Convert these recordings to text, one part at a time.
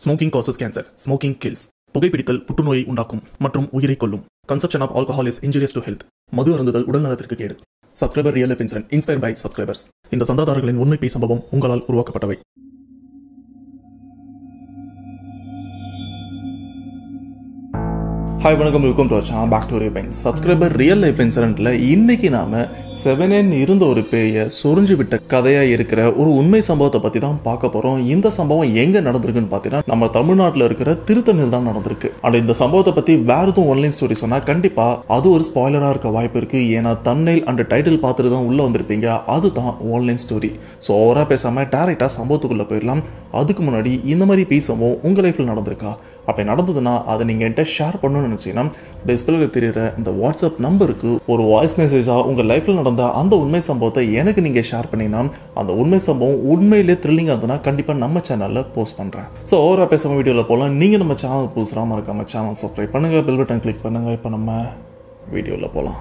smoking causes cancer smoking kills புகைப்பிடித்தல் புற்றுநோயை உண்டாக்கும் மற்றும் உயிரை கொல்லும் consumption of alcohol is injurious to health மது அருந்துதல் உடல் நலத்திற்கு கேடு subscriber real incident inspire by subscribers இந்த சந்தாதாரர்களின் உண்மை பேய் சம்பவம் உங்களால் உருவாக்கப்பட்டவை ஹாய் வணக்கம் welcome to channel back to ரிவைன் சப்ஸ்கிரைபர் ரியல் லைஃப் இன்சிடென்ட்ல இன்னைக்கு நாம செவனன் இருந்த ஒரு பேயை சொரிஞ்சு விட்ட கதையா இருக்கிற ஒரு உண்மை சம்பவத்தை பத்தி தான் பார்க்க போறோம் இந்த சம்பவம் எங்க நடந்திருக்குன்னு பார்த்தீங்கன்னா நம்ம தமிழ்நாட்டில் இருக்கிற திருத்தணில் தான் நடந்திருக்கு அண்ட் இந்த சம்பவத்தை பத்தி வேற எதுவும் ஒன்லைன் ஸ்டோரி சொன்னா கண்டிப்பா அது ஒரு ஸ்பாய்லரா இருக்க வாய்ப்பு இருக்கு ஏன்னா தம்னைல் அண்ட் டைட்டில் பார்த்துட்டு தான் உள்ள வந்திருப்பீங்க அதுதான் ஆன்லைன் ஸ்டோரி ஸோ ஓவரா பேசாம டேரக்டா சம்பவத்துக்குள்ள போயிடலாம் அதுக்கு முன்னாடி இந்த மாதிரி பேய் சம்பவம் உங்க லைஃப்ல நடந்திருக்கா அப்படி நடந்ததுன்னா அதை நீங்கள் என்கிட்ட ஷேர் பண்ணணும்னு நினச்சிங்கன்னா டிஸ்பிளேல தெரியுற இந்த வாட்ஸ்அப் நம்பருக்கு ஒரு வாய்ஸ் மெசேஜாக உங்கள் லைஃப்பில் நடந்த அந்த உண்மை சம்பவத்தை எனக்கு நீங்கள் ஷேர் பண்ணீங்கன்னா அந்த உண்மை சம்பவம் உண்மையிலே த்ரில்லிங்காக இருந்ததுன்னா கண்டிப்பாக நம்ம சேனலில் போஸ்ட் பண்ணுறேன் ஸோ ஓவரா பேசாம வீடியோவில் போகலாம் நீங்கள் நம்ம சேனல் புதுசாக மறக்காம சேனல் சப்ஸ்கிரைப் பண்ணுங்கள் பெல் பட்டன் கிளிக் பண்ணுங்கள் இப்போ நம்ம வீடியோவில் போகலாம்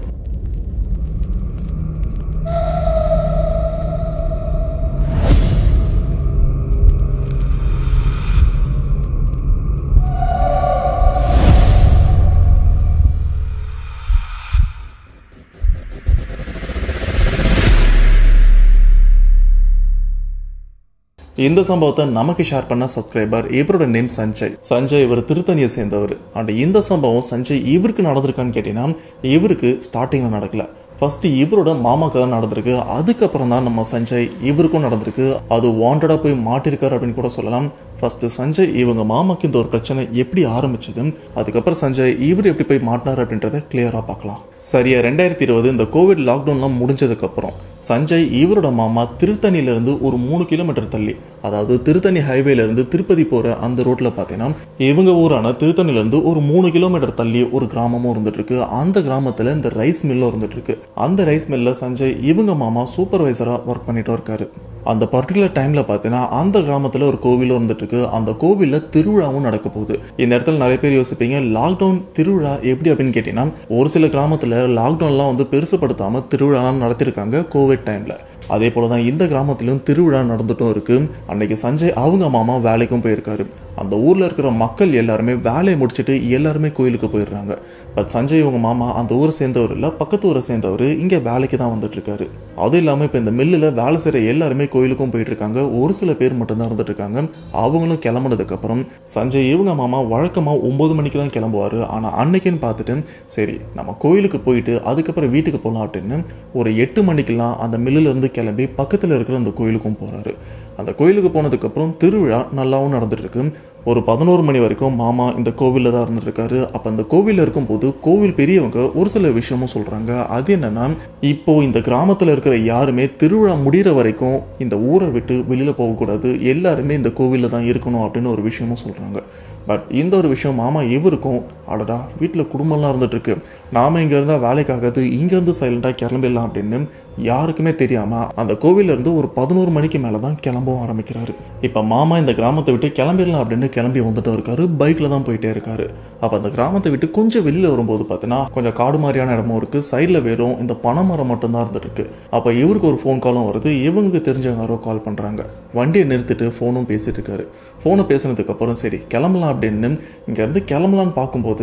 இந்த சம்பவத்தை நமக்கு ஷேர் பண்ண சப்ஸ்கிரைபர் இவரோட நேம் சஞ்சய் சஞ்சய் இவர் திருத்தணியை சேர்ந்தவர் அண்ட் இந்த சம்பவம் சஞ்சய் இவருக்கு நடந்திருக்கான்னு கேட்டீங்கன்னா இவருக்கு ஸ்டார்டிங்கில் நடக்கல ஃபர்ஸ்ட் இவரோட மாமாக்கு தான் நடந்திருக்கு அதுக்கப்புறம் தான் நம்ம சஞ்சய் இவருக்கும் நடந்திருக்கு அது வாண்டடாக போய் மாட்டிருக்காரு அப்படின்னு கூட சொல்லலாம் ஃபர்ஸ்ட் சஞ்சய் இவங்க மாமாக்கு இந்த ஒரு பிரச்சனை எப்படி ஆரம்பிச்சது அதுக்கப்புறம் சஞ்சய் இவர் எப்படி போய் மாட்டினார் அப்படின்றத கிளியராக பார்க்கலாம் சரியா ரெண்டாயிரத்தி இருபது இந்த கோவிட் லாக்டவுன்லாம் முடிஞ்சதுக்கு அப்புறம் சஞ்சய் இவரோட மாமா திருத்தணியிலிருந்து ஒரு மூணு கிலோமீட்டர் தள்ளி அதாவது திருத்தணி ஹைவேல இருந்து திருப்பதி போற அந்த ரோட்ல பார்த்தீங்கன்னா இவங்க ஊரான திருத்தணியிலிருந்து ஒரு மூணு கிலோமீட்டர் தள்ளி ஒரு கிராமமும் இருந்துட்டு இருக்கு அந்த கிராமத்துல இந்த ரைஸ் மில்லும் இருந்துட்டு இருக்கு அந்த ரைஸ் மில்ல சஞ்சய் இவங்க மாமா சூப்பர்வைசரா ஒர்க் பண்ணிட்டு இருக்காரு அந்த பர்டிகுலர் டைம்ல பார்த்தீங்கன்னா அந்த கிராமத்துல ஒரு கோவிலும் இருந்துட்டு இருக்கு அந்த கோவில்ல திருவிழாவும் நடக்க போகுது இந்த இடத்துல நிறைய பேர் யோசிப்பீங்க லாக்டவுன் திருவிழா எப்படி அப்படின்னு கேட்டீங்கன்னா ஒரு சில கிராமத்துல லாக்டவுன்லாம் வந்து பெருசுப்படுத்தாம திருவிழாலாம் நடத்திருக்காங்க கோவிட் டைம்ல அதே போல தான் இந்த கிராமத்திலும் திருவிழா நடந்துட்டும் இருக்கு அன்னைக்கு சஞ்சய் அவங்க மாமா வேலைக்கும் போயிருக்காரு அந்த ஊர்ல இருக்கிற மக்கள் எல்லாருமே வேலையை முடிச்சுட்டு எல்லாருமே கோயிலுக்கு போயிடுறாங்க பட் சஞ்சய் இவங்க மாமா அந்த ஊரை சேர்ந்தவர் இல்லை பக்கத்து ஊரை சேர்ந்தவர் இங்க வேலைக்கு தான் வந்துட்டு இருக்காரு அதுவும் இல்லாமல் இப்போ இந்த மில்லில் வேலை செய்கிற எல்லாருமே கோயிலுக்கும் போயிட்டு இருக்காங்க ஒரு சில பேர் மட்டும்தான் இருந்துட்டு இருக்காங்க அவங்களும் கிளம்புனதுக்கு அப்புறம் சஞ்சய் இவங்க மாமா வழக்கமாக ஒன்பது மணிக்கு தான் கிளம்புவார் ஆனால் அன்னைக்குன்னு பார்த்துட்டு சரி நம்ம கோயிலுக்கு போயிட்டு அதுக்கப்புறம் வீட்டுக்கு போகலாம் அப்படின்னு ஒரு எட்டு மணிக்கெல்லாம் அந்த மில்லுல இருந்து கிளம்பி பக்கத்தில் இருக்கிற அந்த கோயிலுக்கும் போகிறாரு அந்த கோயிலுக்கு போனதுக்கப்புறம் திருவிழா நல்லாவும் நடந்துட்டு இருக்கு ஒரு பதினோரு மணி வரைக்கும் மாமா இந்த கோவிலில் தான் இருந்துட்டு இருக்காரு அப்போ அந்த கோவிலில் இருக்கும்போது கோவில் பெரியவங்க ஒரு சில விஷயமும் சொல்கிறாங்க அது என்னன்னா இப்போ இந்த கிராமத்தில் இருக்கிற யாருமே திருவிழா முடிகிற வரைக்கும் இந்த ஊரை விட்டு வெளியில் போகக்கூடாது எல்லாருமே இந்த கோவிலில் தான் இருக்கணும் அப்படின்னு ஒரு விஷயமும் சொல்கிறாங்க பட் இந்த ஒரு விஷயம் மாமா இவருக்கும் அடடா வீட்டில் குடும்பம்லாம் இருந்துட்டு இருக்கு நாம இங்க இருந்தா வேலைக்காகாது இங்க இருந்து சைலண்டா கிளம்பிடலாம் அப்படின்னு யாருக்குமே தெரியாம அந்த கோவில்ல இருந்து ஒரு பதினோரு மணிக்கு மேல தான் கிளம்பவும் ஆரம்பிக்கிறாரு இப்ப மாமா இந்த கிராமத்தை விட்டு கிளம்பிடலாம் அப்படின்னு கிளம்பி வந்துட்டு இருக்காரு பைக்ல தான் போயிட்டே இருக்காரு அப்ப அந்த கிராமத்தை விட்டு கொஞ்சம் வெளியில வரும்போது பார்த்தீங்கன்னா கொஞ்சம் காடு மாதிரியான இடமும் இருக்கு சைட்ல வெறும் இந்த பனைமரம் மட்டும் தான் இருந்துட்டு இருக்கு அப்ப இவருக்கு ஒரு ஃபோன் காலும் வருது இவங்களுக்கு தெரிஞ்சவங்க யாரோ கால் பண்றாங்க வண்டியை நிறுத்திட்டு ஃபோனும் பேசிட்டு இருக்காரு ஃபோனை பேசினதுக்கு அப்புறம் சரி கிளம்பலாம் அப்படின்னு இங்க இருந்து கிளம்பலான்னு பார்க்கும்போது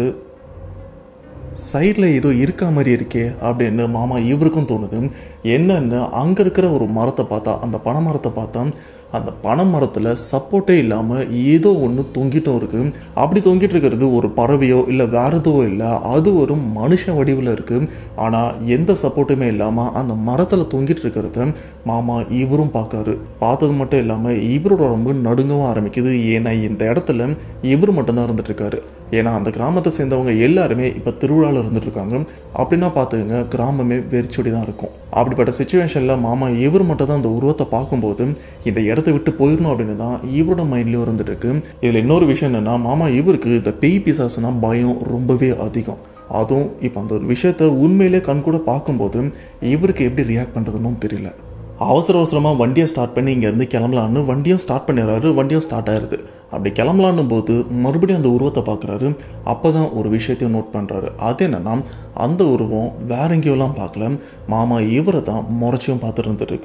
சைடில் ஏதோ இருக்கா மாதிரி இருக்கே அப்படின்னு மாமா இவருக்கும் தோணுது என்னன்னு அங்கே இருக்கிற ஒரு மரத்தை பார்த்தா அந்த பனை மரத்தை பார்த்தா அந்த பனை மரத்தில் சப்போர்ட்டே இல்லாமல் ஏதோ ஒன்று தொங்கிட்டும் இருக்கு அப்படி தொங்கிட்டு இருக்கிறது ஒரு பறவையோ இல்லை வேற எதுவோ இல்லை அது ஒரு மனுஷ வடிவில் இருக்கு ஆனால் எந்த சப்போர்ட்டுமே இல்லாமல் அந்த மரத்தில் தொங்கிட்டு இருக்கிறத மாமா இவரும் பார்க்காரு பார்த்தது மட்டும் இல்லாமல் இவரோட ரொம்ப நடுங்கவும் ஆரம்பிக்குது ஏன்னா இந்த இடத்துல இவர் மட்டும்தான் இருந்துட்டு இருக்காரு ஏன்னா அந்த கிராமத்தை சேர்ந்தவங்க எல்லாருமே இப்போ திருவிழாவில் இருந்துட்டு இருக்காங்க அப்படின்னா பார்த்துக்கங்க கிராமமே வெறிச்சொடி தான் இருக்கும் அப்படிப்பட்ட சுச்சுவேஷனில் மாமா இவர் மட்டும் தான் அந்த உருவத்தை பார்க்கும்போது இந்த இடத்த விட்டு போயிடணும் அப்படின்னு தான் இவரோட மைண்ட்லேயும் இருந்துட்டு இருக்கு இதில் இன்னொரு விஷயம் என்னன்னா மாமா இவருக்கு இந்த பேய் பிசாசுனா பயம் ரொம்பவே அதிகம் அதுவும் இப்போ அந்த ஒரு விஷயத்த உண்மையிலே கண் கூட பார்க்கும்போது இவருக்கு எப்படி ரியாக்ட் பண்ணுறதுன்னு தெரியல அவசர அவசரமாக வண்டியை ஸ்டார்ட் பண்ணி இங்கேருந்து கிளம்பலான்னு வண்டியும் ஸ்டார்ட் பண்ணிடுறாரு வண்டியும் ஸ்டார்ட் ஆயிடுது அப்படி கிளம்பலான்னும் போது மறுபடியும் அந்த உருவத்தை பார்க்குறாரு அப்போ தான் ஒரு விஷயத்தையும் நோட் பண்ணுறாரு அது என்னன்னா அந்த உருவம் வேற எங்கேயோலாம் பார்க்கல மாமா இவரை தான் முறைச்சியும் பார்த்துட்டு இருந்துட்டு இருக்கு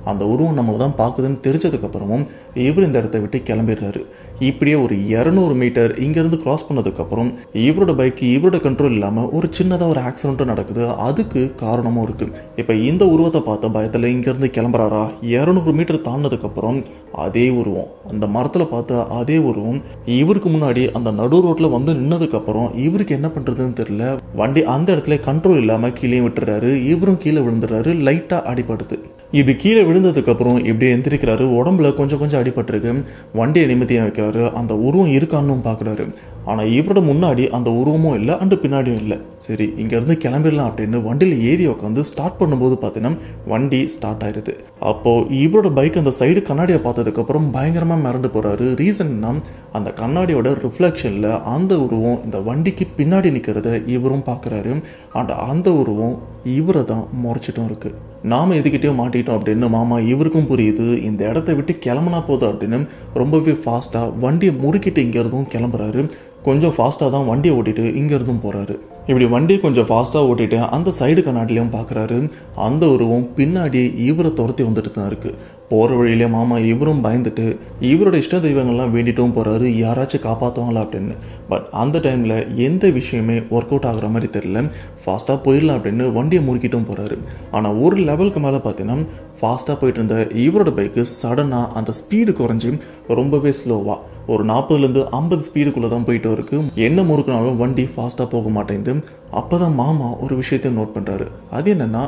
அந்த உருவம் நம்மளை தான் பார்க்குதுன்னு தெரிஞ்சதுக்கப்புறமும் இவர் இந்த இடத்த விட்டு கிளம்பிடுறாரு இப்படியே ஒரு இரநூறு மீட்டர் இங்கேருந்து கிராஸ் பண்ணதுக்கப்புறம் இவரோட பைக்கு இவரோட கண்ட்ரோல் இல்லாமல் ஒரு சின்னதாக ஒரு ஆக்சிடென்ட்டும் நடக்குது அதுக்கு காரணமும் இருக்குது இப்போ இந்த உருவத்தை பார்த்த பயத்தில் இங்கேருந்து கிளம்புறாரா இரநூறு மீட்டர் தாண்டினதுக்கப்புறம் அதே உருவம் அந்த மரத்தில் பார்த்த அதே உருவம் இவருக்கு முன்னாடி அந்த நடு ரோட்டில் வந்து நின்னதுக்கப்புறம் இவருக்கு என்ன பண்ணுறதுன்னு தெரியல வண்டி அந்த இடத்துல கண்ட்ரோல் இல்லாமல் கீழே விட்டுறாரு இவரும் கீழே விழுந்துடுறாரு லைட்டாக அடிபடுது இப்படி கீழே விழுந்ததுக்கப்புறம் இப்படி எந்திரிக்கிறாரு உடம்புல கொஞ்சம் கொஞ்சம் அடிபட்டிருக்கு வண்டியை நிம்மதியாக வைக்கிறாரு அந்த உருவம் இருக்கான்னு பார்க்குறாரு ஆனால் இவரோட முன்னாடி அந்த உருவமும் இல்லை அண்டு பின்னாடியும் இல்லை சரி இங்கேருந்து கிளம்பிடலாம் அப்படின்னு வண்டியில் ஏறி உட்காந்து ஸ்டார்ட் பண்ணும்போது பார்த்தீங்கன்னா வண்டி ஸ்டார்ட் ஆயிருது அப்போது இவரோட பைக் அந்த சைடு கண்ணாடியை பார்த்ததுக்கப்புறம் பயங்கரமாக மிரண்டு போகிறாரு ரீசன்னா அந்த கண்ணாடியோட ரிஃப்ளெக்ஷனில் அந்த உருவம் இந்த வண்டிக்கு பின்னாடி நிற்கிறத இவரும் பார்க்குறாரு அண்ட் அந்த உருவம் இவரை தான் முறைச்சிட்டும் இருக்குது நாம் எதுக்கிட்டே மாட்டிட்டோம் அப்படின்னு மாமா இவருக்கும் புரியுது இந்த இடத்த விட்டு கிளம்புனா போதும் அப்படின்னு ரொம்பவே ஃபாஸ்ட்டாக வண்டியை முறுக்கிட்டு இங்கேருந்தும் கிளம்புறாரு கொஞ்சம் ஃபாஸ்ட்டாக தான் வண்டியை ஓட்டிட்டு இங்கேருந்தும் போகிறாரு இப்படி வண்டியை கொஞ்சம் ஃபாஸ்ட்டாக ஓட்டிட்டு அந்த சைடு கண்ணாடிலையும் பார்க்குறாரு அந்த உருவம் பின்னாடி இவரை துரத்தி வந்துட்டு தான் இருக்குது போகிற வழியிலே மாமா இவரும் பயந்துட்டு இவரோட இஷ்ட தெய்வங்கள்லாம் வேண்டிட்டும் போகிறாரு யாராச்சும் காப்பாற்றுவாங்களா அப்படின்னு பட் அந்த டைமில் எந்த விஷயமே ஒர்க் அவுட் ஆகுற மாதிரி தெரியல ஃபாஸ்ட்டாக போயிடலாம் அப்படின்னு வண்டியை முறுக்கிட்டும் போகிறாரு ஆனால் ஒரு லெவலுக்கு மேலே பார்த்தீங்கன்னா ஃபாஸ்ட்டாக போயிட்டு இருந்த இவரோட பைக்கு சடனாக அந்த ஸ்பீடு குறைஞ்சி ரொம்பவே ஸ்லோவாக ஒரு நாற்பதுலேருந்து ஐம்பது ஸ்பீடுக்குள்ளே தான் போயிட்டு இருக்கு என்ன முறுக்குனாலும் வண்டி ஃபாஸ்ட்டாக போக மாட்டேங்குது அப்போ தான் மாமா ஒரு விஷயத்தை நோட் பண்ணுறாரு அது என்னென்னா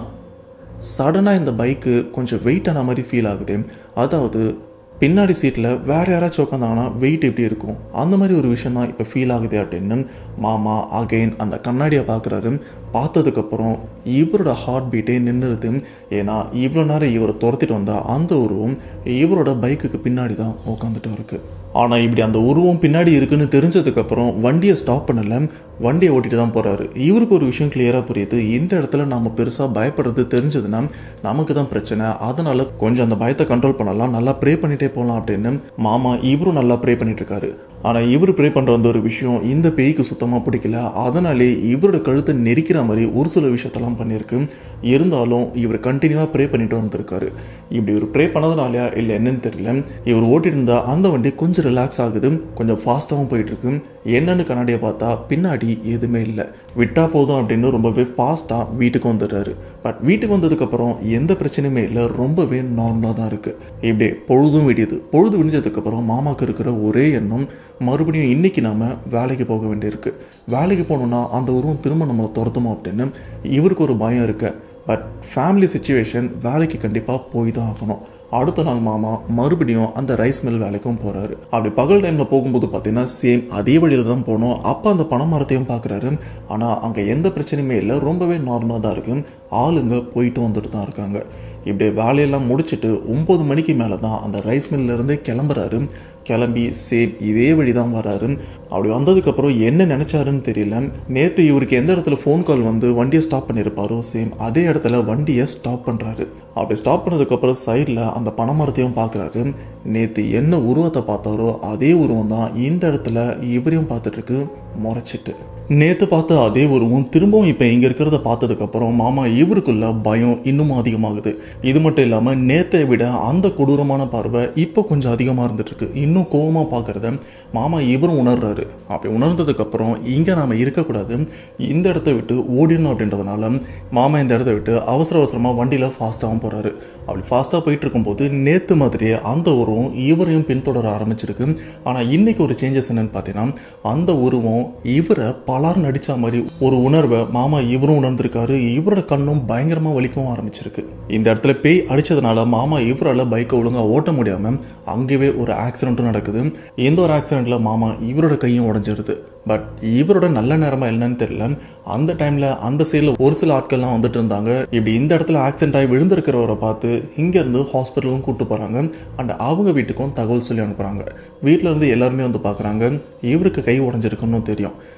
சடனாக இந்த பைக்கு கொஞ்சம் வெயிட் ஆன மாதிரி ஃபீல் ஆகுது அதாவது பின்னாடி சீட்டில் வேறு யாராச்சும் உட்காந்தாங்கன்னா வெயிட் எப்படி இருக்கும் அந்த மாதிரி ஒரு விஷயம் தான் இப்போ ஃபீல் ஆகுது அப்படின்னு மாமா அகைன் அந்த கண்ணாடியை பார்க்குறாரு பார்த்ததுக்கப்புறம் இவரோட ஹார்ட் பீட்டே நின்றுது ஏன்னா இவ்வளோ நேரம் இவரை துரத்திட்டு வந்தால் அந்த உருவம் இவரோட பைக்குக்கு பின்னாடி தான் உட்காந்துட்டு இருக்கு ஆனால் இப்படி அந்த உருவம் பின்னாடி இருக்குன்னு தெரிஞ்சதுக்கப்புறம் வண்டியை ஸ்டாப் பண்ணல வண்டியை ஓட்டிட்டு தான் போகிறாரு இவருக்கு ஒரு விஷயம் கிளியராக புரியுது இந்த இடத்துல நம்ம பெருசாக பயப்படுறது தெரிஞ்சதுன்னா நமக்கு தான் பிரச்சனை அதனால கொஞ்சம் அந்த பயத்தை கண்ட்ரோல் பண்ணலாம் நல்லா ப்ரே பண்ணிட்டே போகலாம் அப்படின்னு மாமா இவரும் நல்லா ப்ரே பண்ணிட்டு இருக்காரு ஆனால் இவர் ப்ரே பண்ணுற அந்த ஒரு விஷயம் இந்த பேய்க்கு சுத்தமாக பிடிக்கல அதனாலே இவரோட கழுத்தை நெரிக்கிற மாதிரி ஒரு சில விஷயத்தெல்லாம் பண்ணியிருக்கு இருந்தாலும் இவர் கண்டினியூவாக ப்ரே பண்ணிட்டு வந்திருக்காரு இப்படி இவர் ப்ரே பண்ணதுனாலயா இல்லை என்னன்னு தெரியல இவர் ஓட்டிட்டு இருந்தா அந்த வண்டி கொஞ்சம் ரிலாக்ஸ் ஆகுது கொஞ்சம் ஃபாஸ்ட்டாகவும் போயிட்டு இருக்கு என்னன்னு கண்ணாடியை பார்த்தா பின்னாடி எதுவுமே இல்லை விட்டா போதும் அப்படின்னு ரொம்பவே ஃபாஸ்ட்டாக வீட்டுக்கு வந்துடுறாரு பட் வீட்டுக்கு வந்ததுக்கப்புறம் எந்த பிரச்சனையுமே இல்லை ரொம்பவே நார்மலாக தான் இருக்குது இப்படி பொழுதும் விடியுது பொழுது விடிஞ்சதுக்கப்புறம் மாமாவுக்கு இருக்கிற ஒரே எண்ணம் மறுபடியும் இன்னைக்கு நாம வேலைக்கு போக வேண்டியிருக்கு வேலைக்கு போகணுன்னா அந்த உருவம் திரும்ப நம்மளை துரத்துமோ அப்படின்னு இவருக்கு ஒரு பயம் இருக்கு பட் ஃபேமிலி சுச்சுவேஷன் வேலைக்கு கண்டிப்பாக போய் தான் ஆகணும் அடுத்த நாள் மாமா மறுபடியும் அந்த ரைஸ் மில் வேலைக்கும் போறாரு அப்படி பகல் டைம்ல போகும்போது பார்த்தீங்கன்னா சேம் அதே வழியில தான் போனோம் அப்போ அந்த பனை மரத்தையும் பார்க்குறாரு ஆனால் அங்கே எந்த பிரச்சனையுமே இல்லை ரொம்பவே நார்மலாக தான் இருக்கு ஆளுங்க போயிட்டு வந்துட்டு தான் இருக்காங்க இப்படி வேலையெல்லாம் முடிச்சுட்டு ஒம்பது மணிக்கு மேலே தான் அந்த ரைஸ் மில்லேருந்து கிளம்புறாரு கிளம்பி சேம் இதே வழி தான் வராரு அப்படி வந்ததுக்கப்புறம் என்ன நினச்சாருன்னு தெரியல நேற்று இவருக்கு எந்த இடத்துல ஃபோன் கால் வந்து வண்டியை ஸ்டாப் பண்ணியிருப்பாரோ சேம் அதே இடத்துல வண்டியை ஸ்டாப் பண்ணுறாரு அப்படி ஸ்டாப் பண்ணதுக்கப்புறம் சைடில் அந்த பனைமரத்தையும் பார்க்குறாரு நேற்று என்ன உருவத்தை பார்த்தாரோ அதே உருவம் தான் இந்த இடத்துல இவரையும் பார்த்துட்டு இருக்கு முறைச்சிட்டு நேற்று பார்த்த அதே உருவம் திரும்பவும் இப்போ இங்கே இருக்கிறத பார்த்ததுக்கப்புறம் மாமா இவருக்குள்ள பயம் இன்னும் அதிகமாகுது இது மட்டும் இல்லாமல் நேத்தை விட அந்த கொடூரமான பார்வை இப்போ கொஞ்சம் அதிகமாக இருந்துட்டு இருக்கு இன்னும் கோவமாக பார்க்குறத மாமா இவரும் உணர்றாரு அப்படி உணர்ந்ததுக்கப்புறம் இங்கே நாம் இருக்கக்கூடாது இந்த இடத்த விட்டு ஓடிடணும் அப்படின்றதுனால மாமா இந்த இடத்த விட்டு அவசர அவசரமாக வண்டியில் ஃபாஸ்ட்டாகவும் போகிறாரு அப்படி ஃபாஸ்ட்டாக போயிட்டு இருக்கும்போது நேற்று மாதிரியே அந்த உருவம் இவரையும் பின்தொடர ஆரம்பிச்சிருக்கு ஆனால் இன்னைக்கு ஒரு சேஞ்சஸ் என்னன்னு பார்த்தீங்கன்னா அந்த உருவம் இவரை பலார் நடிச்ச மாதிரி ஒரு உணர்வை மாமா இவரும் உணர்ந்திருக்காரு இவரோட கண்ணும் பயங்கரமா வலிக்கவும் ஆரம்பிச்சிருக்கு இந்த இடத்துல பேய் அடிச்சதுனால மாமா இவரால் பைக்கை ஒழுங்கா ஓட்ட முடியாம அங்கேயே ஒரு ஆக்சிடென்ட்டும் நடக்குது இந்த ஒரு ஆக்சிடென்ட்ல மாமா இவரோட கையும் உடஞ்சிருது பட் இவரோட நல்ல நேரமா என்னன்னு தெரியல அந்த டைம்ல அந்த சைடில் ஒரு சில ஆட்கள்லாம் வந்துட்டு இருந்தாங்க இப்படி இந்த இடத்துல ஆக்சிடென்ட் ஆகி விழுந்திருக்கிறவரை பார்த்து இங்க இருந்து ஹாஸ்பிட்டலுக்கும் கூட்டு போறாங்க அண்ட் அவங்க வீட்டுக்கும் தகவல் சொல்லி அனுப்புறாங்க வீட்டில இருந்து எல்லாருமே வந்து பார்க்குறாங்க இவருக்கு கை உடஞ்சிருக்குன்னு தெரியும் இந்த ஒரு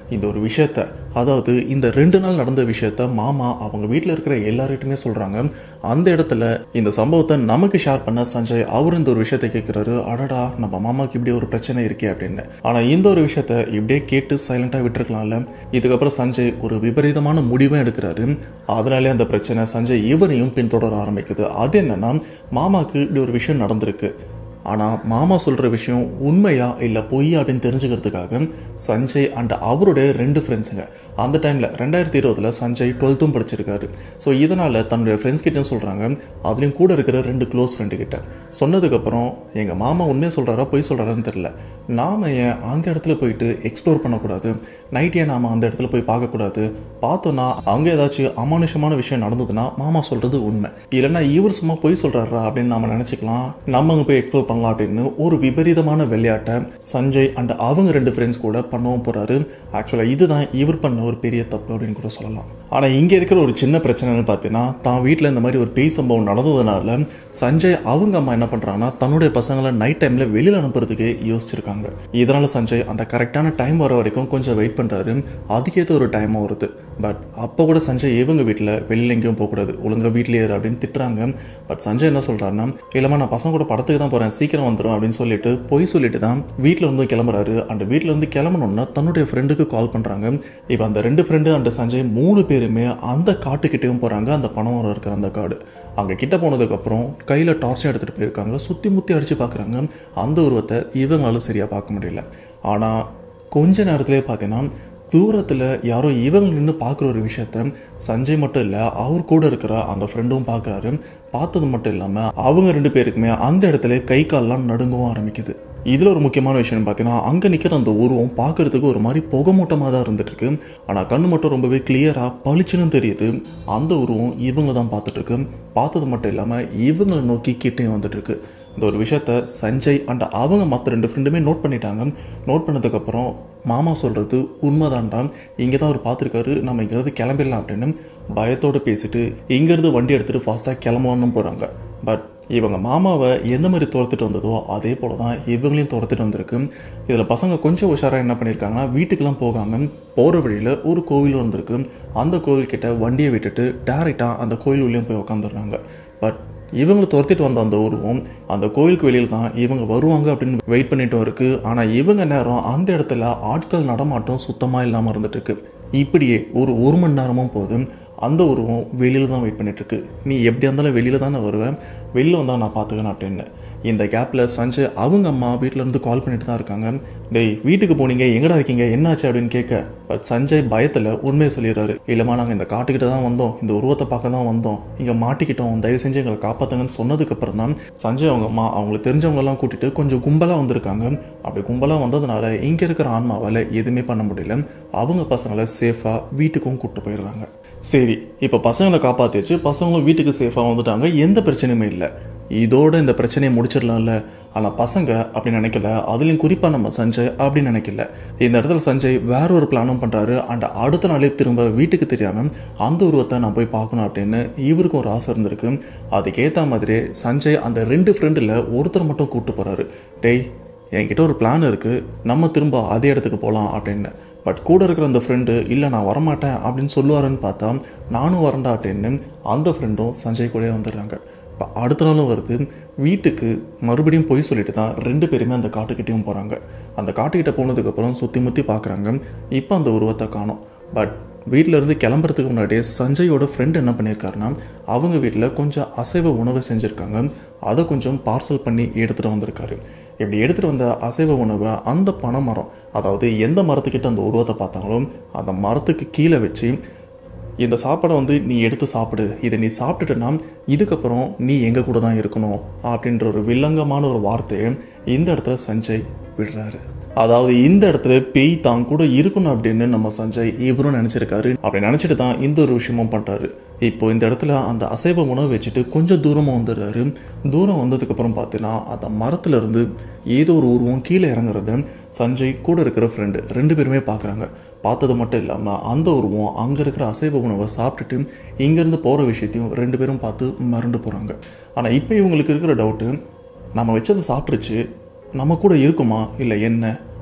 விஷயத்த அதாவது இந்த ரெண்டு நாள் நடந்த விஷயத்த மாமா அவங்க வீட்டில் இருக்கிற எல்லார்கிட்டுமே சொல்கிறாங்க அந்த இடத்துல இந்த சம்பவத்தை நமக்கு ஷேர் பண்ண சஞ்சய் அவர் இந்த ஒரு விஷயத்தை கேட்குறாரு அடடா நம்ம மாமாக்கு இப்படி ஒரு பிரச்சனை இருக்கே அப்படின்னு ஆனால் இந்த ஒரு விஷயத்த இப்படியே கேட்டு சைலண்டாக விட்டுருக்கலாம்ல இதுக்கப்புறம் சஞ்சய் ஒரு விபரீதமான முடிவும் எடுக்கிறாரு அதனாலே அந்த பிரச்சனை சஞ்சய் இவரையும் பின்தொடர ஆரம்பிக்குது அது என்னன்னா மாமாக்கு இப்படி ஒரு விஷயம் நடந்திருக்கு ஆனால் மாமா சொல்கிற விஷயம் உண்மையா இல்லை பொய்யா அப்படின்னு தெரிஞ்சுக்கிறதுக்காக சஞ்சய் அண்ட் அவருடைய ரெண்டு ஃப்ரெண்ட்ஸுங்க அந்த டைமில் ரெண்டாயிரத்தி இருபதில் சஞ்சய் டுவெல்த்தும் படிச்சிருக்காரு ஸோ இதனால் தன்னுடைய ஃப்ரெண்ட்ஸ் கிட்டேயும் சொல்கிறாங்க அதுலேயும் கூட இருக்கிற ரெண்டு க்ளோஸ் ஃப்ரெண்டு கிட்ட சொன்னதுக்கப்புறம் எங்கள் மாமா உண்மையை சொல்கிறாரா பொய் சொல்கிறாரான்னு தெரில நாம் ஏன் அந்த இடத்துல போயிட்டு எக்ஸ்ப்ளோர் பண்ணக்கூடாது நைட் ஏன் நாம் அந்த இடத்துல போய் பார்க்கக்கூடாது பார்த்தோன்னா அங்கே ஏதாச்சும் அமானுஷமான விஷயம் நடந்ததுன்னா மாமா சொல்கிறது உண்மை இல்லைன்னா இவர் சும்மா பொய் சொல்கிறாரா அப்படின்னு நாம் நினச்சிக்கலாம் நம்ம அங்கே போய் எக்ஸ்ப்ளோர் பண்ணலாம் அப்படின்னு ஒரு விபரீதமான விளையாட்டை சஞ்சய் அண்ட் அவங்க ரெண்டு ஃப்ரெண்ட்ஸ் கூட பண்ணவும் போகிறாரு ஆக்சுவலாக இதுதான் இவர் பண்ண ஒரு பெரிய தப்பு அப்படின்னு கூட சொல்லலாம் ஆனால் இங்கே இருக்கிற ஒரு சின்ன பிரச்சனைன்னு பார்த்தீங்கன்னா தான் வீட்டில் இந்த மாதிரி ஒரு பேய் சம்பவம் நடந்ததுனால சஞ்சய் அவங்க அம்மா என்ன பண்ணுறாங்கன்னா தன்னுடைய பசங்களை நைட் டைமில் வெளியில் அனுப்புறதுக்கு யோசிச்சிருக்காங்க இதனால் சஞ்சய் அந்த கரெக்டான டைம் வர வரைக்கும் கொஞ்சம் வெயிட் பண்ணுறாரு அதுக்கேற்ற ஒரு டைமும் வருது பட் அப்போ கூட சஞ்சய் இவங்க வீட்டில் வெளியில் எங்கேயும் போகக்கூடாது ஒழுங்காக வீட்டிலே இரு அப்படின்னு திட்டுறாங்க பட் சஞ்சய் என்ன சொல்கிறாருன்னா இல்லைம்மா நான் பசங்க கூட படத்துக்கு தான் போகிறேன் சீக்கிரம் வந்துடும் அப்படின்னு சொல்லிட்டு பொய் சொல்லிட்டு தான் வீட்டில் இருந்து கிளம்புறாரு அந்த வீட்டில் இருந்து கிளம்பணுன்னா தன்னுடைய ஃப்ரெண்டுக்கு கால் பண்ணுறாங்க இப்போ அந்த ரெண்டு ஃப்ரெண்டு அண்ட் சஞ்சய் மூணு பேருமே அந்த காட்டுக்கிட்டேயும் போகிறாங்க அந்த பணம் வர இருக்கிற அந்த காடு அங்கே கிட்ட போனதுக்கப்புறம் கையில் டார்ச்சும் எடுத்துகிட்டு போயிருக்காங்க சுற்றி முற்றி அடித்து பார்க்குறாங்க அந்த உருவத்தை இவங்களால சரியாக பார்க்க முடியல ஆனால் கொஞ்ச நேரத்திலே பார்த்தீங்கன்னா தூரத்தில் யாரோ இவங்க நின்று பார்க்குற ஒரு விஷயத்த சஞ்சய் மட்டும் இல்லை அவர் கூட இருக்கிற அந்த ஃப்ரெண்டும் பார்க்குறாரு பார்த்தது மட்டும் இல்லாமல் அவங்க ரெண்டு பேருக்குமே அந்த இடத்துல கை கால்லாம் நடுங்கவும் ஆரம்பிக்குது இதில் ஒரு முக்கியமான விஷயம் பார்த்தீங்கன்னா அங்கே நிற்கிற அந்த உருவம் பார்க்கறதுக்கு ஒரு மாதிரி புகமூட்டமாக தான் இருந்துட்டு இருக்கு ஆனால் கண்ணு மட்டும் ரொம்பவே கிளியராக பளிச்சுன்னு தெரியுது அந்த உருவம் இவங்க தான் பார்த்துட்டு இருக்கு பார்த்தது மட்டும் இல்லாமல் இவங்களை நோக்கி கிட்டே வந்துட்டு இருக்கு இந்த ஒரு விஷயத்த சஞ்சய் அண்ட் அவங்க மற்ற ரெண்டு ஃப்ரெண்டுமே நோட் பண்ணிட்டாங்க நோட் பண்ணதுக்கப்புறம் மாமா சொல்கிறது உண்மைதான்டா இங்கே தான் அவர் பார்த்துருக்காரு நம்ம இங்கேருந்து கிளம்பிடலாம் அப்படின்னு பயத்தோடு பேசிட்டு இங்கேருந்து வண்டி எடுத்துகிட்டு ஃபாஸ்ட்டாக கிளம்பலான்னு போகிறாங்க பட் இவங்க மாமாவை எந்த மாதிரி துரத்துட்டு வந்ததோ அதே போல தான் இவங்களையும் துரத்துட்டு வந்திருக்கு இதில் பசங்க கொஞ்சம் உஷாராக என்ன பண்ணியிருக்காங்கன்னா வீட்டுக்கெல்லாம் போகாமல் போகிற வழியில் ஒரு கோவில் இருந்திருக்கு அந்த கோவில்கிட்ட வண்டியை விட்டுட்டு டேரெக்டாக அந்த கோயில் உள்ளேயும் போய் உக்காந்துடுறாங்க பட் இவங்களை துரத்திட்டு வந்த அந்த உருவம் அந்த கோயிலுக்கு வெளியில் தான் இவங்க வருவாங்க அப்படின்னு வெயிட் பண்ணிட்டும் இருக்கு ஆனால் இவங்க நேரம் அந்த இடத்துல ஆட்கள் நடமாட்டம் சுத்தமாக இல்லாமல் இருந்துட்டு இருக்கு இப்படியே ஒரு ஒரு மணி நேரமும் போதும் அந்த உருவம் வெளியில் தான் வெயிட் பண்ணிட்டு இருக்கு நீ எப்படி இருந்தாலும் வெளியில் தானே வருவேன் வெளியில் வந்தால் நான் பார்த்துக்கிறேன் அப்படின்னு இந்த கேப்பில் சஞ்சய் அவங்க அம்மா வீட்டில் இருந்து கால் பண்ணிட்டு தான் இருக்காங்க டேய் வீட்டுக்கு போனீங்க எங்கடா இருக்கீங்க என்னாச்சு அப்படின்னு கேட்க பட் சஞ்சய் பயத்தில் உண்மையை சொல்லிடுறாரு இல்லைம்மா நாங்கள் இந்த காட்டுக்கிட்ட தான் வந்தோம் இந்த உருவத்தை பார்க்க தான் வந்தோம் இங்கே மாட்டிக்கிட்டோம் தயவு செஞ்சு எங்களை காப்பாற்றுங்கன்னு சொன்னதுக்கப்புறம் தான் சஞ்சய் அவங்க அம்மா அவங்களுக்கு தெரிஞ்சவங்களெல்லாம் கூட்டிட்டு கொஞ்சம் கும்பலாக வந்திருக்காங்க அப்படி கும்பலாக வந்ததுனால இங்கே இருக்கிற ஆன்மாவால் எதுவுமே பண்ண முடியல அவங்க பசங்களை சேஃபாக வீட்டுக்கும் கூப்பிட்டு போயிடுறாங்க சரி இப்போ பசங்களை காப்பாற்றிச்சு பசங்களும் வீட்டுக்கு சேஃபாக வந்துட்டாங்க எந்த பிரச்சனையுமே இல்லை இதோட இந்த பிரச்சனையை முடிச்சிடலாம்ல ஆனால் பசங்க அப்படி நினைக்கல அதுலேயும் குறிப்பாக நம்ம சஞ்சய் அப்படி நினைக்கல இந்த இடத்துல சஞ்சய் வேற ஒரு பிளானும் பண்ணுறாரு அண்ட் அடுத்த நாளே திரும்ப வீட்டுக்கு தெரியாமல் அந்த உருவத்தை நான் போய் பார்க்கணும் அப்படின்னு இவருக்கும் ஒரு ஆசை இருந்திருக்கு அதுக்கேற்ற மாதிரி சஞ்சய் அந்த ரெண்டு ஃப்ரெண்டில் ஒருத்தர் மட்டும் கூப்பிட்டு போகிறாரு டேய் என்கிட்ட ஒரு பிளான் இருக்குது நம்ம திரும்ப அதே இடத்துக்கு போகலாம் அப்படின்னு பட் கூட இருக்கிற அந்த ஃப்ரெண்டு இல்லை நான் வரமாட்டேன் அப்படின்னு சொல்லுவாருன்னு பார்த்தா நானும் வரண்டா அப்படின்னு அந்த ஃப்ரெண்டும் சஞ்சய் கூட வந்துடுறாங்க இப்போ அடுத்த நாளும் வருது வீட்டுக்கு மறுபடியும் போய் சொல்லிட்டு தான் ரெண்டு பேருமே அந்த காட்டுக்கிட்டேயும் போகிறாங்க அந்த காட்டுக்கிட்ட போனதுக்கப்புறம் சுற்றி முற்றி பார்க்குறாங்க இப்போ அந்த உருவத்தை காணோம் பட் வீட்டில் இருந்து கிளம்புறதுக்கு முன்னாடியே சஞ்சயோட ஃப்ரெண்ட் என்ன பண்ணியிருக்காருன்னா அவங்க வீட்டில் கொஞ்சம் அசைவ உணவை செஞ்சுருக்காங்க அதை கொஞ்சம் பார்சல் பண்ணி எடுத்துகிட்டு வந்திருக்காரு இப்படி எடுத்துகிட்டு வந்த அசைவ உணவை அந்த பனை மரம் அதாவது எந்த மரத்துக்கிட்ட அந்த உருவத்தை பார்த்தாங்களோ அந்த மரத்துக்கு கீழே வச்சு இந்த சாப்பாடை வந்து நீ எடுத்து சாப்பிடு இதை நீ சாப்பிட்டுட்டனா இதுக்கப்புறம் நீ எங்கள் கூட தான் இருக்கணும் அப்படின்ற ஒரு வில்லங்கமான ஒரு வார்த்தையை இந்த இடத்துல சஞ்சய் விடுறாரு அதாவது இந்த இடத்துல பேய் தான் கூட இருக்கணும் அப்படின்னு நம்ம சஞ்சய் இவரும் நினச்சிருக்காரு அப்படி நினச்சிட்டு தான் இந்த ஒரு விஷயமும் பண்ணுறாரு இப்போ இந்த இடத்துல அந்த அசைவ உணவு வச்சுட்டு கொஞ்சம் தூரமாக வந்துடுறாரு தூரம் வந்ததுக்கப்புறம் பார்த்தீங்கன்னா அந்த மரத்துல இருந்து ஏதோ ஒரு உருவம் கீழே இறங்குறத சஞ்சய் கூட இருக்கிற ஃப்ரெண்டு ரெண்டு பேருமே பார்க்குறாங்க பார்த்தது மட்டும் இல்லாமல் அந்த உருவம் அங்கே இருக்கிற அசைவ உணவை சாப்பிட்டுட்டு இங்கேருந்து போகிற விஷயத்தையும் ரெண்டு பேரும் பார்த்து மறந்து போகிறாங்க ஆனால் இப்போ இவங்களுக்கு இருக்கிற டவுட்டு நம்ம வச்சதை சாப்பிட்ருச்சு நம்ம கூட இருக்குமா இல்லை என்ன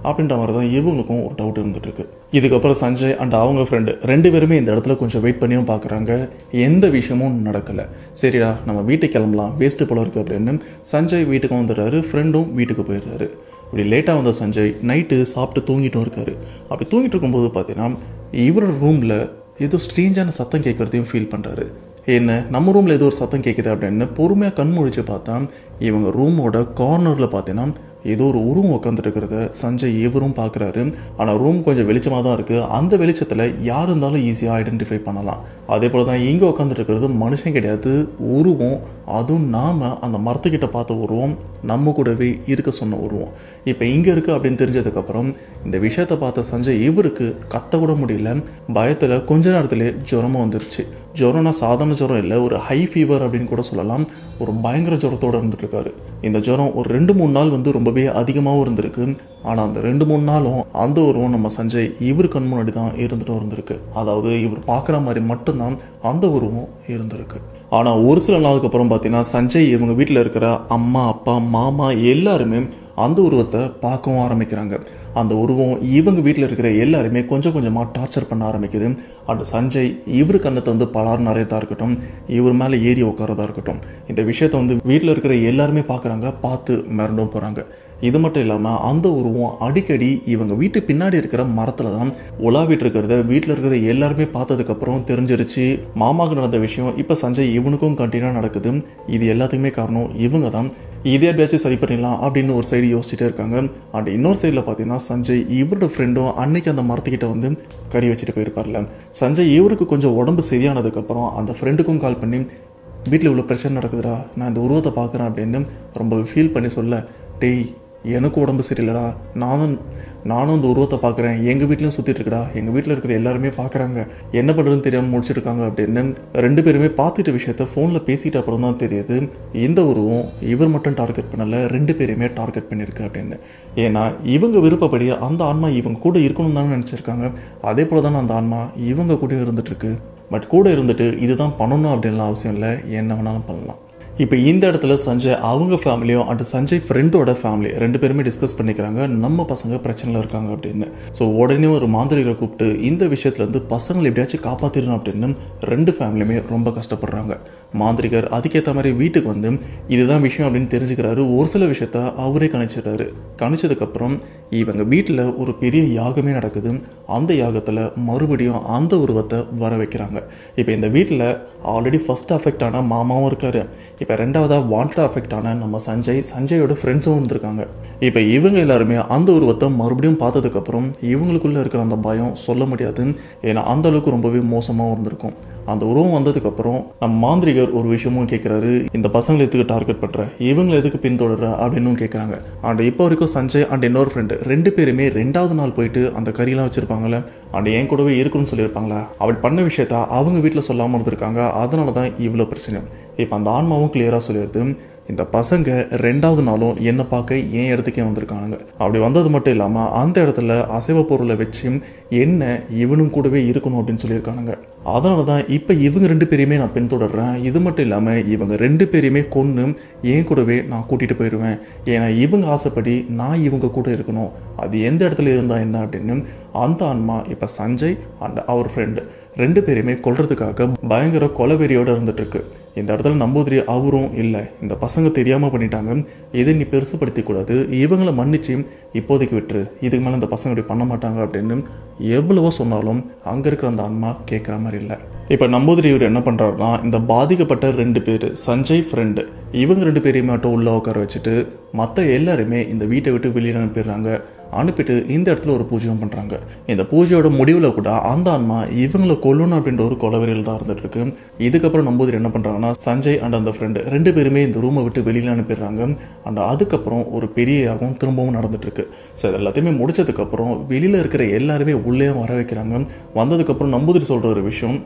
அப்படின்ற மாதிரி தான் இவங்களுக்கும் ஒரு டவுட் இருந்துட்டு இருக்கு இதுக்கப்புறம் சஞ்சய் அண்ட் அவங்க ஃப்ரெண்டு ரெண்டு பேருமே இந்த இடத்துல கொஞ்சம் வெயிட் பண்ணியும் பார்க்குறாங்க எந்த விஷயமும் நடக்கலை சரிடா நம்ம வீட்டுக்கு கிளம்பலாம் வேஸ்ட்டு போல இருக்கு அப்படின்னு சஞ்சய் வீட்டுக்கு வந்துடுறாரு ஃப்ரெண்டும் வீட்டுக்கு போயிடுறாரு இப்படி லேட்டாக வந்த சஞ்சய் நைட்டு சாப்பிட்டு தூங்கிட்டும் இருக்காரு அப்படி தூங்கிட்டு இருக்கும்போது பார்த்தீங்கன்னா இவரோட ரூமில் ஏதோ ஸ்ட்ரேஞ்சான சத்தம் கேட்குறதையும் ஃபீல் பண்ணுறாரு என்ன நம்ம ரூமில் ஏதோ ஒரு சத்தம் கேட்குது அப்படின்னு பொறுமையாக கண் முழிச்சு பார்த்தா இவங்க ரூமோட கார்னரில் பார்த்தீங்கன்னா ஏதோ ஒரு உருவம் உட்காந்துட்டு இருக்கிறத சஞ்சய் இவரும் பார்க்குறாரு ஆனால் ரூம் கொஞ்சம் வெளிச்சமாக தான் இருக்குது அந்த வெளிச்சத்தில் யார் இருந்தாலும் ஈஸியாக ஐடென்டிஃபை பண்ணலாம் அதே போல் தான் இங்கே உட்காந்துட்டு இருக்கிறது மனுஷன் கிடையாது உருவம் அதுவும் நாம் அந்த மரத்துக்கிட்ட பார்த்த உருவம் நம்ம கூடவே இருக்க சொன்ன உருவம் இப்போ இங்கே இருக்குது அப்படின்னு தெரிஞ்சதுக்கப்புறம் இந்த விஷயத்தை பார்த்த சஞ்சய் இவருக்கு கத்த கூட முடியல பயத்தில் கொஞ்ச நேரத்திலே ஜுரமும் வந்துருச்சு ஜுரம்னா சாதாரண ஜுரம் இல்லை ஒரு ஹை ஃபீவர் அப்படின்னு கூட சொல்லலாம் ஒரு பயங்கர ஜுரத்தோடு இருந்துட்டு இருக்காரு இந்த ஜுரம் ஒரு ரெண்டு மூணு நாள் வந்து ரொம்பவே அதிகமாகவும் இருந்திருக்கு ஆனால் அந்த ரெண்டு மூணு நாளும் அந்த உருவம் நம்ம சஞ்சய் இவர் கண் முன்னாடி தான் இருந்துட்டு இருந்திருக்கு அதாவது இவர் பார்க்குற மாதிரி மட்டும்தான் அந்த உருவம் இருந்திருக்கு ஆனால் ஒரு சில நாளுக்கு அப்புறம் பார்த்தீங்கன்னா சஞ்சய் இவங்க வீட்டில் இருக்கிற அம்மா அப்பா மாமா எல்லாருமே அந்த உருவத்தை பார்க்கவும் ஆரம்பிக்கிறாங்க அந்த உருவம் இவங்க வீட்டில் இருக்கிற எல்லாருமே கொஞ்சம் கொஞ்சமாக டார்ச்சர் பண்ண ஆரம்பிக்குது அண்ட் சஞ்சய் இவர் கண்ணத்தை வந்து பலார் நிறையதா இருக்கட்டும் இவர் மேலே ஏறி உட்காரதா இருக்கட்டும் இந்த விஷயத்த வந்து வீட்டில் இருக்கிற எல்லாருமே பார்க்குறாங்க பார்த்து மிரண்டும் போகிறாங்க இது மட்டும் இல்லாமல் அந்த உருவம் அடிக்கடி இவங்க வீட்டு பின்னாடி இருக்கிற மரத்தில் தான் உலாவிட்டு இருக்கிறத வீட்டில் இருக்கிற எல்லாருமே பார்த்ததுக்கப்புறம் தெரிஞ்சிருச்சு மாமாவுக்கு நடந்த விஷயம் இப்போ சஞ்சய் இவனுக்கும் கண்டினியூ நடக்குது இது எல்லாத்துக்குமே காரணம் இவங்க தான் இதே எப்படியாச்சும் சரி பண்ணிடலாம் அப்படின்னு ஒரு சைடு யோசிச்சுட்டே இருக்காங்க அண்ட் இன்னொரு சைடில் பார்த்தீங்கன்னா சஞ்சய் இவரோட ஃப்ரெண்டும் அன்னைக்கு அந்த மரத்துக்கிட்ட வந்து கறி வச்சுட்டு போயிருப்பார்ல சஞ்சய் இவருக்கு கொஞ்சம் உடம்பு சரியானதுக்கப்புறம் அந்த ஃப்ரெண்டுக்கும் கால் பண்ணி வீட்டில் இவ்வளோ பிரச்சனை நடக்குதுடா நான் இந்த உருவத்தை பார்க்குறேன் அப்படின்னு ரொம்ப ஃபீல் பண்ணி சொல்ல டேய் எனக்கு உடம்பு சரியில்லடா நானும் நானும் இந்த உருவத்தை பார்க்குறேன் எங்கள் வீட்லையும் சுற்றிட்டு இருக்கடா எங்கள் வீட்டில் இருக்கிற எல்லாருமே பார்க்குறாங்க என்ன பண்ணுறதுன்னு தெரியாமல் முடிச்சிருக்காங்க அப்படின்னு ரெண்டு பேருமே பார்த்துட்ட விஷயத்த ஃபோனில் பேசிட்ட அப்புறம் தான் தெரியுது இந்த உருவம் இவர் மட்டும் டார்கெட் பண்ணல ரெண்டு பேருமே டார்கெட் பண்ணியிருக்கு அப்படின்னு ஏன்னா இவங்க விருப்பப்படி அந்த ஆன்மா இவங்க கூட இருக்கணும்னு தானே நினச்சிருக்காங்க அதே போல் தானே அந்த ஆன்மா இவங்க கூட இருந்துட்டு இருக்கு பட் கூட இருந்துட்டு இதுதான் பண்ணணும் அப்படின்லாம் அவசியம் இல்லை என்ன வேணாலும் பண்ணலாம் இப்போ இந்த இடத்துல சஞ்சய் அவங்க ஃபேமிலியும் அண்ட் சஞ்சய் ஃப்ரெண்டோட ஃபேமிலி ரெண்டு பேருமே டிஸ்கஸ் பண்ணிக்கிறாங்க நம்ம பசங்க பிரச்சனையில் இருக்காங்க அப்படின்னு ஸோ உடனே ஒரு மாந்திரிகரை கூப்பிட்டு இந்த விஷயத்துலேருந்து பசங்களை எப்படியாச்சும் காப்பாற்றிடணும் அப்படின்னு ரெண்டு ஃபேமிலியுமே ரொம்ப கஷ்டப்படுறாங்க மாந்திரிகர் அதுக்கேற்ற மாதிரி வீட்டுக்கு வந்து இதுதான் விஷயம் அப்படின்னு தெரிஞ்சுக்கிறாரு ஒரு சில விஷயத்த அவரே கணிச்சிடுறாரு கணிச்சதுக்கப்புறம் இவங்க வீட்டில் ஒரு பெரிய யாகமே நடக்குது அந்த யாகத்தில் மறுபடியும் அந்த உருவத்தை வர வைக்கிறாங்க இப்போ இந்த வீட்டில் ஆல்ரெடி ஃபர்ஸ்ட் அஃபெக்ட் ஆன மாமாவும் இருக்காரு இப்போ ரெண்டாவதாக வாண்டட் அஃபெக்ட் ஆன நம்ம சஞ்சய் சஞ்சயோட ஃப்ரெண்ட்ஸும் வந்திருக்காங்க இப்போ இவங்க எல்லாருமே அந்த உருவத்தை மறுபடியும் பார்த்ததுக்கப்புறம் இவங்களுக்குள்ள இருக்கிற அந்த பயம் சொல்ல முடியாது ஏன்னா அந்த அளவுக்கு ரொம்பவே மோசமாக இருந்திருக்கும் அந்த உருவம் வந்ததுக்கப்புறம் நம்ம மாந்திரிகர் ஒரு விஷயமும் கேட்குறாரு இந்த பசங்களை எதுக்கு டார்கெட் பண்ணுற இவங்களை எதுக்கு பின்தொடர அப்படின்னும் கேட்குறாங்க அண்ட் இப்போ வரைக்கும் சஞ்சய் அண்ட் இன்னொரு ஃப்ரெண்டு ரெண்டு பேருமே ரெண்டாவது நாள் போயிட்டு அந்த கறியெல்லாம் வச்சுருப்பாங்களே அண்ட் என் கூடவே இருக்குன்னு சொல்லியிருப்பாங்களா அவள் பண்ண விஷயத்த அவங்க வீட்டில் சொல்லாமல் இருந்திருக்காங்க அதனால தான் இவ்வளோ பிரச்சனை இப்போ அந்த ஆன்மாவும் கிளியராக சொல்லிடுது இந்த பசங்க ரெண்டாவது நாளும் என்னை பார்க்க என் இடத்துக்கே வந்திருக்கானுங்க அப்படி வந்தது மட்டும் இல்லாமல் அந்த இடத்துல அசைவ பொருளை வச்சு என்ன இவனும் கூடவே இருக்கணும் அப்படின்னு சொல்லியிருக்கானுங்க அதனால தான் இப்போ இவங்க ரெண்டு பேரையுமே நான் பின்தொடர்றேன் இது மட்டும் இல்லாமல் இவங்க ரெண்டு பேரையுமே கொன்று என் கூடவே நான் கூட்டிகிட்டு போயிடுவேன் ஏன்னா இவங்க ஆசைப்படி நான் இவங்க கூட இருக்கணும் அது எந்த இடத்துல இருந்தால் என்ன அப்படின்னு அந்த ஆன்மா இப்போ சஞ்சய் அண்ட் அவர் ஃப்ரெண்டு ரெண்டு பேரையுமே கொல்றதுக்காக பயங்கர கொலவெறியோடு இருந்துட்டு இருக்கு இந்த இடத்துல நம்பூதிரி அவரும் இல்லை இந்த பசங்க தெரியாமல் பண்ணிட்டாங்க இதை நீ பெருசுப்படுத்தி கூடாது இவங்களை மன்னிச்சு இப்போதைக்கு விட்டுரு இதுக்கு மேலே இந்த பசங்க இப்படி பண்ண மாட்டாங்க அப்படின்னு எவ்வளவோ சொன்னாலும் அங்கே இருக்கிற அந்த ஆன்மா கேட்குற மாதிரி இல்லை இப்போ நம்பூதிரி இவர் என்ன பண்ணுறாருனா இந்த பாதிக்கப்பட்ட ரெண்டு பேர் சஞ்சய் ஃப்ரெண்டு இவங்க ரெண்டு பேரையும் மட்டும் உள்ளே உட்கார வச்சுட்டு மற்ற எல்லாருமே இந்த வீட்டை விட்டு வெளியில் அனுப்பிடுறாங்க அனுப்பிட்டு இந்த இடத்துல ஒரு பூஜையும் பண்ணுறாங்க இந்த பூஜையோட முடிவில் கூட அந்த ஆன்மா இவங்களை கொல்லணும் அப்படின்ற ஒரு கொலவெறியில் தான் இருந்துட்டு இருக்கு இதுக்கப்புறம் நம்பூதிரி என்ன பண்ணுறாங்கன்னா சஞ்சய் அண்ட் அந்த ஃப்ரெண்டு ரெண்டு பேருமே இந்த ரூமை விட்டு வெளியில் அனுப்பிடுறாங்க அண்ட் அதுக்கப்புறம் ஒரு பெரிய யாகம் திரும்பவும் நடந்துட்டு இருக்கு ஸோ இது எல்லாத்தையுமே முடிச்சதுக்கப்புறம் வெளியில் இருக்கிற எல்லாருமே உள்ளே வர வைக்கிறாங்க வந்ததுக்கப்புறம் நம்பூதிரி சொல்கிற ஒரு விஷயம்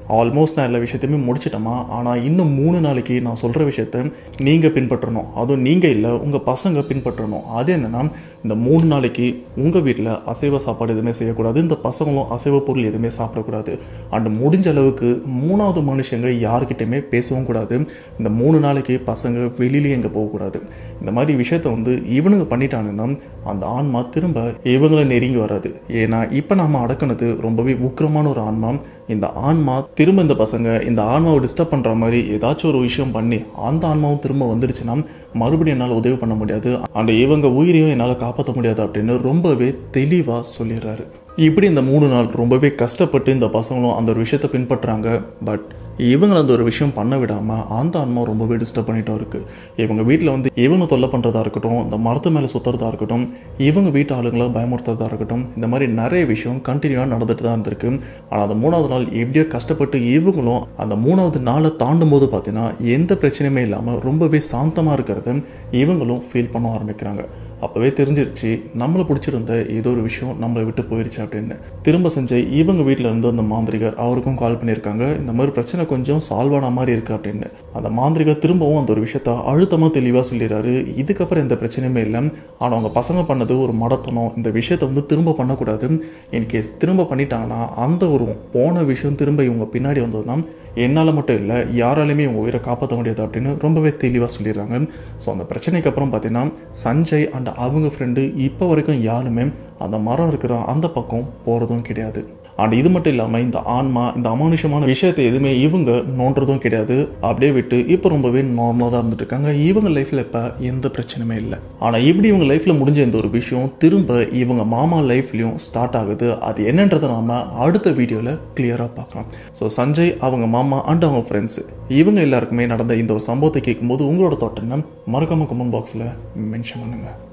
ஆல்மோஸ்ட் நான் எல்லா விஷயத்தையுமே முடிச்சிட்டேமா ஆனால் இன்னும் மூணு நாளைக்கு நான் சொல்கிற விஷயத்த நீங்கள் பின்பற்றணும் அதுவும் நீங்கள் இல்லை உங்கள் பசங்க பின்பற்றணும் அது என்னென்னா இந்த மூணு நாளைக்கு உங்கள் வீட்டில் அசைவ சாப்பாடு எதுவுமே செய்யக்கூடாது இந்த பசங்களும் அசைவ பொருள் எதுவுமே சாப்பிடக்கூடாது அண்ட் முடிஞ்ச அளவுக்கு மூணாவது மனுஷங்க யாருக்கிட்டையுமே பேசவும் கூடாது இந்த மூணு நாளைக்கு பசங்க வெளியிலேயே எங்கே போகக்கூடாது இந்த மாதிரி விஷயத்த வந்து இவனுங்க பண்ணிட்டானுன்னா அந்த ஆன்மா திரும்ப இவங்களை நெருங்கி வராது ஏன்னா இப்போ நாம அடக்குனது ரொம்பவே உக்கிரமான ஒரு ஆன்மா இந்த ஆன்மா திரும்ப இந்த பசங்க இந்த ஆன்மாவை டிஸ்டர்ப் பண்ணுற மாதிரி ஏதாச்சும் ஒரு விஷயம் பண்ணி அந்த ஆன்மாவும் திரும்ப வந்துருச்சுன்னா மறுபடியும் என்னால் உதவி பண்ண முடியாது அண்ட் இவங்க உயிரையும் என்னால் காப்பாற்ற முடியாது அப்படின்னு ரொம்பவே தெளிவாக சொல்லிடுறாரு இப்படி இந்த மூணு நாள் ரொம்பவே கஷ்டப்பட்டு இந்த பசங்களும் அந்த ஒரு விஷயத்தை பின்பற்றுறாங்க பட் இவங்களை அந்த ஒரு விஷயம் பண்ண விடாமல் அந்த ஆன்மா ரொம்பவே டிஸ்டர்ப் பண்ணிட்டும் இருக்குது இவங்க வீட்டில் வந்து இவங்க தொல்லை பண்ணுறதா இருக்கட்டும் இந்த மரத்து மேலே சுற்றுறதா இருக்கட்டும் இவங்க வீட்டு ஆளுங்களை பயமுறுத்துறதா இருக்கட்டும் இந்த மாதிரி நிறைய விஷயம் கண்டினியூவாக நடந்துட்டு தான் இருந்திருக்கு ஆனால் அந்த மூணாவது நாள் எப்படியோ கஷ்டப்பட்டு இவங்களும் அந்த மூணாவது நாளை தாண்டும் போது பார்த்தீங்கன்னா எந்த பிரச்சனையுமே இல்லாமல் ரொம்பவே சாந்தமாக இருக்கிறத இவங்களும் ஃபீல் பண்ண ஆரம்பிக்கிறாங்க அப்போவே தெரிஞ்சிருச்சு நம்மளை பிடிச்சிருந்த ஏதோ ஒரு விஷயம் நம்மளை விட்டு போயிருச்சு அப்படின்னு திரும்ப செஞ்ச இவங்க வீட்டில் இருந்து அந்த மாந்திரிகர் அவருக்கும் கால் பண்ணியிருக்காங்க இந்த மாதிரி பிரச்சனை கொஞ்சம் சால்வ் ஆன மாதிரி இருக்குது அப்படின்னு அந்த மாந்திரிகர் திரும்பவும் அந்த ஒரு விஷயத்த அழுத்தமாக தெளிவாக சொல்லிடுறாரு இதுக்கப்புறம் எந்த பிரச்சனையுமே இல்லை ஆனால் அவங்க பசங்க பண்ணது ஒரு மடத்தனம் இந்த விஷயத்தை வந்து திரும்ப பண்ணக்கூடாது இன்கேஸ் திரும்ப பண்ணிட்டாங்கன்னா அந்த ஒரு போன விஷயம் திரும்ப இவங்க பின்னாடி வந்ததுன்னா என்னால் மட்டும் இல்லை யாராலையுமே இவங்க உயிரை காப்பாற்ற முடியாது அப்படின்னு ரொம்பவே தெளிவாக சொல்லிடுறாங்க ஸோ அந்த பிரச்சனைக்கு அப்புறம் பார்த்தீங்கன்னா சஞ்சய் அண்ட் அவங்க ஃப்ரெண்டு இப்போ வரைக்கும் யாருமே அந்த மரம் இருக்கிற அந்த பக்கம் போகிறதும் கிடையாது அண்ட் இது மட்டும் இல்லாமல் இந்த ஆன்மா இந்த அமானுஷமான விஷயத்தை எதுவுமே இவங்க நோண்டுறதும் கிடையாது அப்படியே விட்டு இப்போ ரொம்பவே நார்மலாக தான் இருந்துட்டு இருக்காங்க இவங்க லைஃப்பில் இப்போ எந்த பிரச்சனையுமே இல்லை ஆனால் இப்படி இவங்க லைஃப்பில் முடிஞ்ச இந்த ஒரு விஷயம் திரும்ப இவங்க மாமா லைஃப்லையும் ஸ்டார்ட் ஆகுது அது என்னன்றதை நாம அடுத்த வீடியோவில் கிளியராக பார்க்கலாம் ஸோ சஞ்சய் அவங்க மாமா அண்ட் அவங்க ஃப்ரெண்ட்ஸ் இவங்க எல்லாருக்குமே நடந்த இந்த ஒரு சம்பவத்தை கேட்கும்போது உங்களோட தோட்டம் மறக்காம கமெண்ட் பாக்ஸில் மென்ஷன் பண்ணுங்கள்